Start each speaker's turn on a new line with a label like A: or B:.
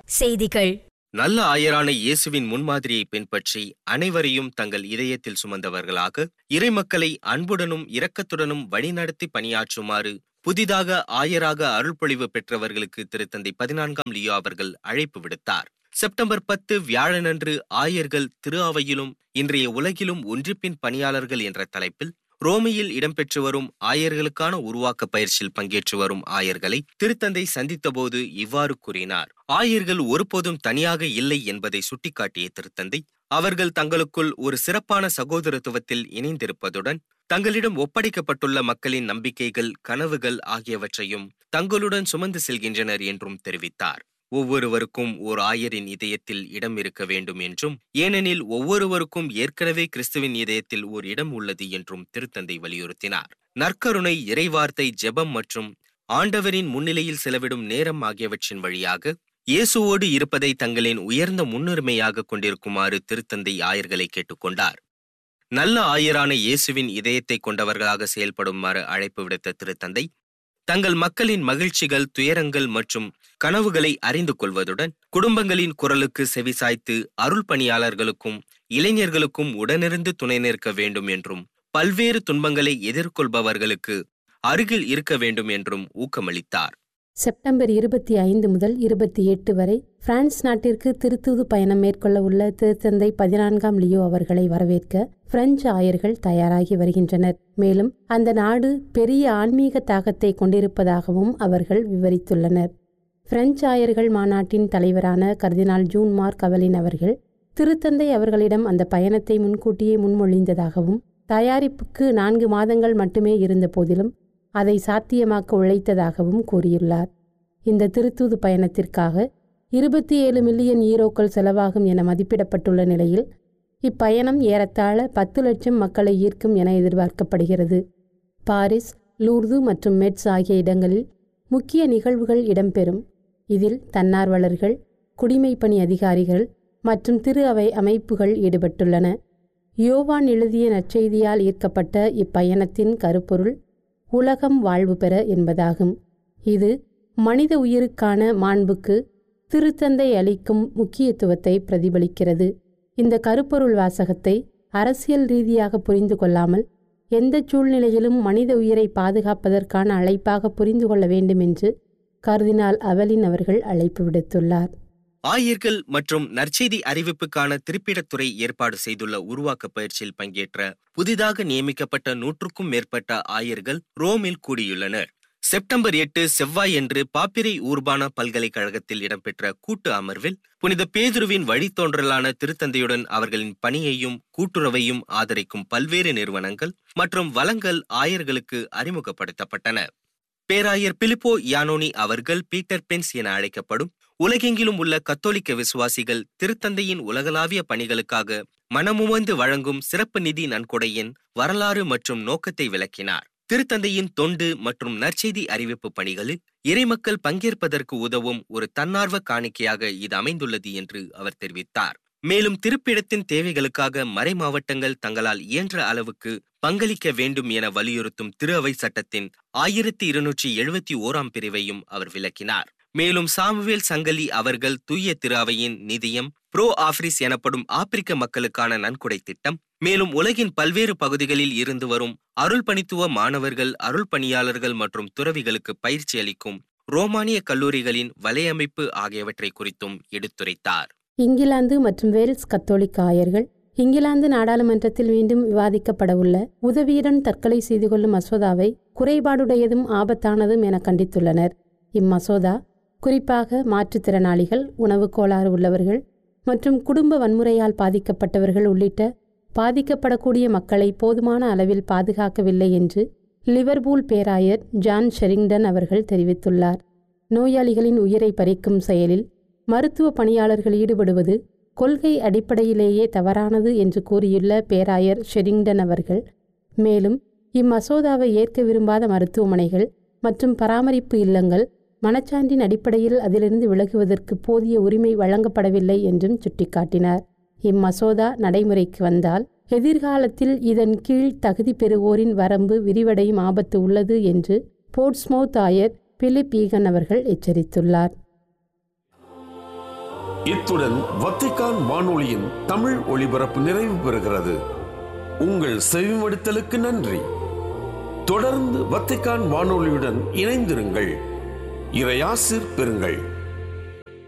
A: செய்திகள்
B: நல்ல ஆயரான இயேசுவின் முன்மாதிரியை பின்பற்றி அனைவரையும் தங்கள் இதயத்தில் சுமந்தவர்களாக இறைமக்களை அன்புடனும் இரக்கத்துடனும் வழிநடத்தி பணியாற்றுமாறு புதிதாக ஆயராக அருள்பொழிவு பெற்றவர்களுக்கு திருத்தந்தை பதினான்காம் லியோ அவர்கள் அழைப்பு விடுத்தார் செப்டம்பர் பத்து வியாழனன்று ஆயர்கள் திரு அவையிலும் இன்றைய உலகிலும் ஒன்றிப்பின் பணியாளர்கள் என்ற தலைப்பில் ரோமியில் இடம்பெற்று வரும் ஆயர்களுக்கான உருவாக்க பயிற்சியில் பங்கேற்று வரும் ஆயர்களை திருத்தந்தை சந்தித்தபோது இவ்வாறு கூறினார் ஆயர்கள் ஒருபோதும் தனியாக இல்லை என்பதை சுட்டிக்காட்டிய திருத்தந்தை அவர்கள் தங்களுக்குள் ஒரு சிறப்பான சகோதரத்துவத்தில் இணைந்திருப்பதுடன் தங்களிடம் ஒப்படைக்கப்பட்டுள்ள மக்களின் நம்பிக்கைகள் கனவுகள் ஆகியவற்றையும் தங்களுடன் சுமந்து செல்கின்றனர் என்றும் தெரிவித்தார் ஒவ்வொருவருக்கும் ஓர் ஆயரின் இதயத்தில் இடம் இருக்க வேண்டும் என்றும் ஏனெனில் ஒவ்வொருவருக்கும் ஏற்கனவே கிறிஸ்துவின் இதயத்தில் ஓர் இடம் உள்ளது என்றும் திருத்தந்தை வலியுறுத்தினார் நற்கருணை இறைவார்த்தை ஜெபம் மற்றும் ஆண்டவரின் முன்னிலையில் செலவிடும் நேரம் ஆகியவற்றின் வழியாக இயேசுவோடு இருப்பதை தங்களின் உயர்ந்த முன்னுரிமையாக கொண்டிருக்குமாறு திருத்தந்தை ஆயர்களை கேட்டுக்கொண்டார் நல்ல ஆயரான இயேசுவின் இதயத்தை கொண்டவர்களாக செயல்படுமாறு அழைப்பு விடுத்த திருத்தந்தை தங்கள் மக்களின் மகிழ்ச்சிகள் துயரங்கள் மற்றும் கனவுகளை அறிந்து கொள்வதுடன் குடும்பங்களின் குரலுக்கு செவிசாய்த்து அருள் பணியாளர்களுக்கும் இளைஞர்களுக்கும் உடனிருந்து துணை நிற்க வேண்டும் என்றும் பல்வேறு துன்பங்களை எதிர்கொள்பவர்களுக்கு அருகில் இருக்க வேண்டும் என்றும் ஊக்கமளித்தார்
C: செப்டம்பர் இருபத்தி ஐந்து முதல் இருபத்தி எட்டு வரை பிரான்ஸ் நாட்டிற்கு திருத்தூது பயணம் மேற்கொள்ள உள்ள திருத்தந்தை பதினான்காம் லியோ அவர்களை வரவேற்க பிரெஞ்சு ஆயர்கள் தயாராகி வருகின்றனர் மேலும் அந்த நாடு பெரிய ஆன்மீக தாக்கத்தை கொண்டிருப்பதாகவும் அவர்கள் விவரித்துள்ளனர் பிரெஞ்சு ஆயர்கள் மாநாட்டின் தலைவரான கர்தினால் ஜூன் மார்க் அவலின் அவர்கள் திருத்தந்தை அவர்களிடம் அந்த பயணத்தை முன்கூட்டியே முன்மொழிந்ததாகவும் தயாரிப்புக்கு நான்கு மாதங்கள் மட்டுமே இருந்த போதிலும் அதை சாத்தியமாக்க உழைத்ததாகவும் கூறியுள்ளார் இந்த திருத்தூது பயணத்திற்காக இருபத்தி ஏழு மில்லியன் ஈரோக்கள் செலவாகும் என மதிப்பிடப்பட்டுள்ள நிலையில் இப்பயணம் ஏறத்தாழ பத்து லட்சம் மக்களை ஈர்க்கும் என எதிர்பார்க்கப்படுகிறது பாரிஸ் லூர்து மற்றும் மெட்ஸ் ஆகிய இடங்களில் முக்கிய நிகழ்வுகள் இடம்பெறும் இதில் தன்னார்வலர்கள் குடிமைப்பணி அதிகாரிகள் மற்றும் திரு அவை அமைப்புகள் ஈடுபட்டுள்ளன யோவான் எழுதிய நற்செய்தியால் ஈர்க்கப்பட்ட இப்பயணத்தின் கருப்பொருள் உலகம் வாழ்வு பெற என்பதாகும் இது மனித உயிருக்கான மாண்புக்கு திருத்தந்தை அளிக்கும் முக்கியத்துவத்தை பிரதிபலிக்கிறது இந்த கருப்பொருள் வாசகத்தை அரசியல் ரீதியாக புரிந்து கொள்ளாமல் எந்த சூழ்நிலையிலும் மனித உயிரை பாதுகாப்பதற்கான அழைப்பாக புரிந்து கொள்ள வேண்டும் என்று கர்தினால் அவலின் அவர்கள் அழைப்பு விடுத்துள்ளார்
B: ஆயர்கள் மற்றும் நற்செய்தி அறிவிப்புக்கான திருப்பிடத்துறை ஏற்பாடு செய்துள்ள உருவாக்க பயிற்சியில் பங்கேற்ற புதிதாக நியமிக்கப்பட்ட நூற்றுக்கும் மேற்பட்ட ஆயர்கள் ரோமில் கூடியுள்ளனர் செப்டம்பர் எட்டு செவ்வாயன்று பாப்பிரை ஊர்பான பல்கலைக்கழகத்தில் இடம்பெற்ற கூட்டு அமர்வில் புனித பேதுருவின் வழித்தோன்றலான திருத்தந்தையுடன் அவர்களின் பணியையும் கூட்டுறவையும் ஆதரிக்கும் பல்வேறு நிறுவனங்கள் மற்றும் வளங்கள் ஆயர்களுக்கு அறிமுகப்படுத்தப்பட்டன பேராயர் பிலிப்போ யானோனி அவர்கள் பீட்டர் பென்ஸ் என அழைக்கப்படும் உலகெங்கிலும் உள்ள கத்தோலிக்க விசுவாசிகள் திருத்தந்தையின் உலகளாவிய பணிகளுக்காக மனமுவந்து வழங்கும் சிறப்பு நிதி நன்கொடையின் வரலாறு மற்றும் நோக்கத்தை விளக்கினார் திருத்தந்தையின் தொண்டு மற்றும் நற்செய்தி அறிவிப்பு பணிகளில் இறைமக்கள் பங்கேற்பதற்கு உதவும் ஒரு தன்னார்வ காணிக்கையாக இது அமைந்துள்ளது என்று அவர் தெரிவித்தார் மேலும் திருப்பிடத்தின் தேவைகளுக்காக மறை மாவட்டங்கள் தங்களால் இயன்ற அளவுக்கு பங்களிக்க வேண்டும் என வலியுறுத்தும் திரு அவை சட்டத்தின் ஆயிரத்தி இருநூற்றி எழுபத்தி ஓராம் பிரிவையும் அவர் விளக்கினார் மேலும் சாமுவேல் சங்கலி அவர்கள் தூய திரு அவையின் நிதியம் ப்ரோ ஆப்ரிஸ் எனப்படும் ஆப்பிரிக்க மக்களுக்கான நன்கொடை திட்டம் மேலும் உலகின் பல்வேறு பகுதிகளில் இருந்து வரும் அருள் பணித்துவ மாணவர்கள் அருள் பணியாளர்கள் மற்றும் துறவிகளுக்கு பயிற்சி அளிக்கும் ரோமானிய கல்லூரிகளின் வலையமைப்பு ஆகியவற்றை குறித்தும் எடுத்துரைத்தார்
C: இங்கிலாந்து மற்றும் வேல்ஸ் கத்தோலிக்க ஆயர்கள் இங்கிலாந்து நாடாளுமன்றத்தில் மீண்டும் விவாதிக்கப்படவுள்ள உதவியுடன் தற்கொலை செய்து கொள்ளும் மசோதாவை குறைபாடுடையதும் ஆபத்தானதும் என கண்டித்துள்ளனர் இம்மசோதா குறிப்பாக மாற்றுத்திறனாளிகள் உணவு கோளாறு உள்ளவர்கள் மற்றும் குடும்ப வன்முறையால் பாதிக்கப்பட்டவர்கள் உள்ளிட்ட பாதிக்கப்படக்கூடிய மக்களை போதுமான அளவில் பாதுகாக்கவில்லை என்று லிவர்பூல் பேராயர் ஜான் ஷெரிங்டன் அவர்கள் தெரிவித்துள்ளார் நோயாளிகளின் உயிரை பறிக்கும் செயலில் மருத்துவ பணியாளர்கள் ஈடுபடுவது கொள்கை அடிப்படையிலேயே தவறானது என்று கூறியுள்ள பேராயர் ஷெரிங்டன் அவர்கள் மேலும் இம்மசோதாவை ஏற்க விரும்பாத மருத்துவமனைகள் மற்றும் பராமரிப்பு இல்லங்கள் மனச்சான்றின் அடிப்படையில் அதிலிருந்து விலகுவதற்கு போதிய உரிமை வழங்கப்படவில்லை என்றும் சுட்டிக்காட்டினார் இம்மசோதா நடைமுறைக்கு வந்தால் எதிர்காலத்தில் இதன் கீழ் தகுதி பெறுவோரின் வரம்பு விரிவடையும் ஆபத்து உள்ளது என்று போர்ட்ஸ்மவுத் ஆயர் பிலிப் ஈகன் அவர்கள் எச்சரித்துள்ளார்
A: இத்துடன் வத்திக்கான் வானொலியின் தமிழ் ஒளிபரப்பு நிறைவு பெறுகிறது உங்கள் செவிமடுத்தலுக்கு நன்றி தொடர்ந்து வத்திக்கான் வானொலியுடன் இணைந்திருங்கள் இறையாசிர் பெறுங்கள்